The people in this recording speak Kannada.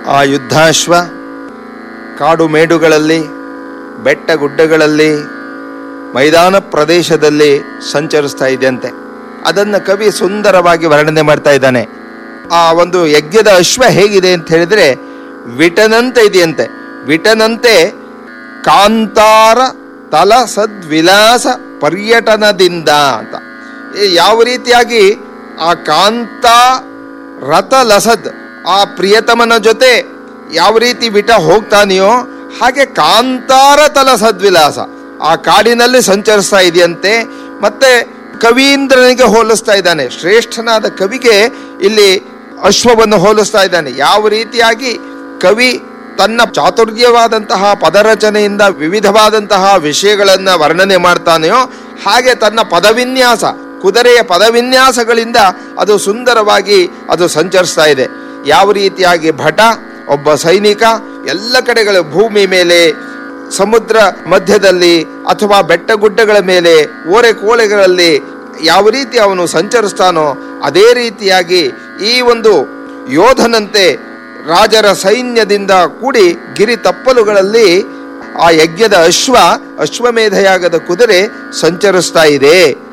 ಆ ಯುದ್ಧಾಶ್ವ ಕಾಡು ಮೇಡುಗಳಲ್ಲಿ ಬೆಟ್ಟ ಗುಡ್ಡಗಳಲ್ಲಿ ಮೈದಾನ ಪ್ರದೇಶದಲ್ಲಿ ಸಂಚರಿಸ್ತಾ ಇದೆಯಂತೆ ಅದನ್ನು ಕವಿ ಸುಂದರವಾಗಿ ವರ್ಣನೆ ಮಾಡ್ತಾ ಇದ್ದಾನೆ ಆ ಒಂದು ಯಜ್ಞದ ಅಶ್ವ ಹೇಗಿದೆ ಅಂತ ಹೇಳಿದ್ರೆ ವಿಟನಂತೆ ಇದೆಯಂತೆ ವಿಟನಂತೆ ಕಾಂತಾರ ತಲ ಸದ್ವಿಲಾಸ ಪರ್ಯಟನದಿಂದ ಅಂತ ಈ ಯಾವ ರೀತಿಯಾಗಿ ಆ ಕಾಂತ ರಥ ಲಸದ್ ಆ ಪ್ರಿಯತಮನ ಜೊತೆ ಯಾವ ರೀತಿ ವಿಟ ಹೋಗ್ತಾನೆಯೋ ಹಾಗೆ ಕಾಂತಾರ ತಲ ಸದ್ವಿಲಾಸ ಆ ಕಾಡಿನಲ್ಲಿ ಸಂಚರಿಸ್ತಾ ಇದೆಯಂತೆ ಮತ್ತೆ ಕವೀಂದ್ರನಿಗೆ ಹೋಲಿಸ್ತಾ ಇದ್ದಾನೆ ಶ್ರೇಷ್ಠನಾದ ಕವಿಗೆ ಇಲ್ಲಿ ಅಶ್ವವನ್ನು ಹೋಲಿಸ್ತಾ ಇದ್ದಾನೆ ಯಾವ ರೀತಿಯಾಗಿ ಕವಿ ತನ್ನ ಚಾತುರ್ಯವಾದಂತಹ ಪದರಚನೆಯಿಂದ ವಿವಿಧವಾದಂತಹ ವಿಷಯಗಳನ್ನು ವರ್ಣನೆ ಮಾಡ್ತಾನೆಯೋ ಹಾಗೆ ತನ್ನ ಪದವಿನ್ಯಾಸ ಕುದುರೆಯ ಪದವಿನ್ಯಾಸಗಳಿಂದ ಅದು ಸುಂದರವಾಗಿ ಅದು ಸಂಚರಿಸ್ತಾ ಇದೆ ಯಾವ ರೀತಿಯಾಗಿ ಭಟ ಒಬ್ಬ ಸೈನಿಕ ಎಲ್ಲ ಕಡೆಗಳ ಭೂಮಿ ಮೇಲೆ ಸಮುದ್ರ ಮಧ್ಯದಲ್ಲಿ ಅಥವಾ ಬೆಟ್ಟ ಗುಡ್ಡಗಳ ಮೇಲೆ ಓರೆ ಕೋಳೆಗಳಲ್ಲಿ ಯಾವ ರೀತಿ ಅವನು ಸಂಚರಿಸ್ತಾನೋ ಅದೇ ರೀತಿಯಾಗಿ ಈ ಒಂದು ಯೋಧನಂತೆ ರಾಜರ ಸೈನ್ಯದಿಂದ ಕೂಡಿ ಗಿರಿ ತಪ್ಪಲುಗಳಲ್ಲಿ ಆ ಯಜ್ಞದ ಅಶ್ವ ಅಶ್ವಮೇಧಯಾಗದ ಕುದುರೆ ಸಂಚರಿಸ್ತಾ ಇದೆ